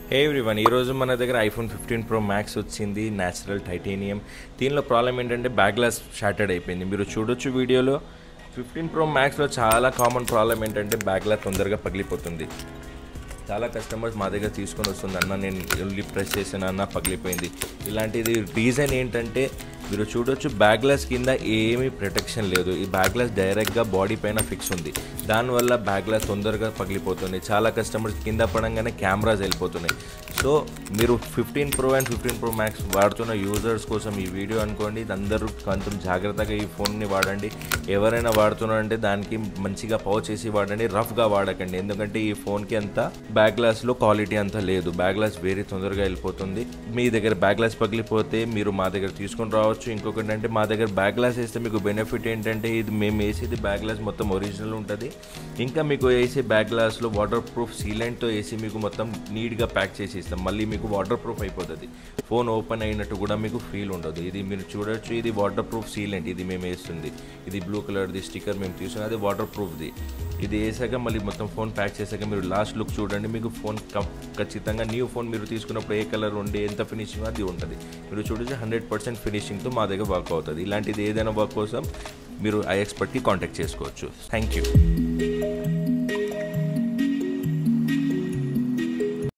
హే everyone ఈరోజు మన దగ్గర ఐఫోన్ ఫిఫ్టీన్ ప్రో మ్యాక్స్ వచ్చింది న్యాచురల్ టైటేనియం దీనిలో ప్రాబ్లం ఏంటంటే బ్యాక్ గ్లాస్ షాటర్డ్ అయిపోయింది మీరు చూడొచ్చు వీడియోలో ఫిఫ్టీన్ ప్రో మ్యాక్స్లో చాలా కామన్ ప్రాబ్లం ఏంటంటే బ్యాక్ గ్లాస్ తొందరగా పగిలిపోతుంది చాలా కస్టమర్స్ మా దగ్గర తీసుకొని వస్తుంది అన్న నేను ఎల్లి ప్రెస్ చేసాను అన్న పగిలిపోయింది ఇలాంటిది రీజన్ ఏంటంటే మీరు చూడొచ్చు బ్యాక్ గ్లాస్ కింద ఏమీ ప్రొటెక్షన్ లేదు ఈ బ్యాక్ గ్లాస్ డైరెక్ట్గా బాడీ పైన ఫిక్స్ ఉంది దానివల్ల బ్యాక్ గ్లాస్ తొందరగా పగిలిపోతుంది చాలా కస్టమర్స్ కింద పడంగానే కెమెరాస్ వెళ్ళిపోతున్నాయి సో మీరు fifteen pro and fifteen pro max వాడుతున్న యూజర్స్ కోసం ఈ వీడియో అనుకోండి ఇది అందరూ కొంచెం జాగ్రత్తగా ఈ ఫోన్ని వాడండి ఎవరైనా వాడుతున్నారంటే దానికి మంచిగా పౌచ్ చేసి వాడండి రఫ్గా వాడకండి ఎందుకంటే ఈ ఫోన్కి అంత బ్యాక్ గ్లాస్లో క్వాలిటీ అంతా లేదు బ్యాక్ గ్లాస్ వేరే తొందరగా వెళ్ళిపోతుంది మీ దగ్గర బ్యాక్ గ్లాస్ పగిలిపోతే మీరు మా దగ్గర తీసుకొని రావచ్చు ఇంకొకటి అంటే మా దగ్గర బ్యాక్ గ్లాస్ వేస్తే మీకు బెనిఫిట్ ఏంటంటే ఇది మేము వేసేది బ్యాక్ గ్లాస్ మొత్తం ఒరిజినల్ ఉంటుంది ఇంకా మీకు వేసే బ్యాక్ గ్లాస్లో వాటర్ ప్రూఫ్ సీలెంట్తో వేసి మీకు మొత్తం నీట్గా ప్యాక్ చేసి ఇస్తాం మళ్ళీ మీకు వాటర్ ప్రూఫ్ అయిపోతుంది ఫోన్ ఓపెన్ అయినట్టు కూడా మీకు ఫీల్ ఉండదు ఇది మీరు చూడొచ్చు ఇది వాటర్ ప్రూఫ్ సీలెంట్ ఇది మేము వేస్తుంది ఇది బ్లూ కలర్ది స్టిక్కర్ మేము తీసుకున్నది అది వాటర్ ప్రూఫ్ది ఇది వేసాక మళ్ళీ మొత్తం ఫోన్ ప్యాక్ చేశాక మీరు లాస్ట్ లుక్ చూడండి మీకు ఫోన్ ఖచ్చితంగా న్యూ ఫోన్ మీరు తీసుకున్నప్పుడు ఏ కలర్ ఉండి ఎంత ఫినిషింగ్ అది ఉంటుంది మీరు చూడొచ్చు హండ్రెడ్ పర్సెంట్ ఫినిషింగ్తో మా దగ్గర వర్క్ అవుతుంది ఇలాంటిది ఏదైనా వర్క్ కోసం మీరు ఐ ఎక్స్పర్ట్కి కాంటాక్ట్ చేసుకోవచ్చు థ్యాంక్ యూ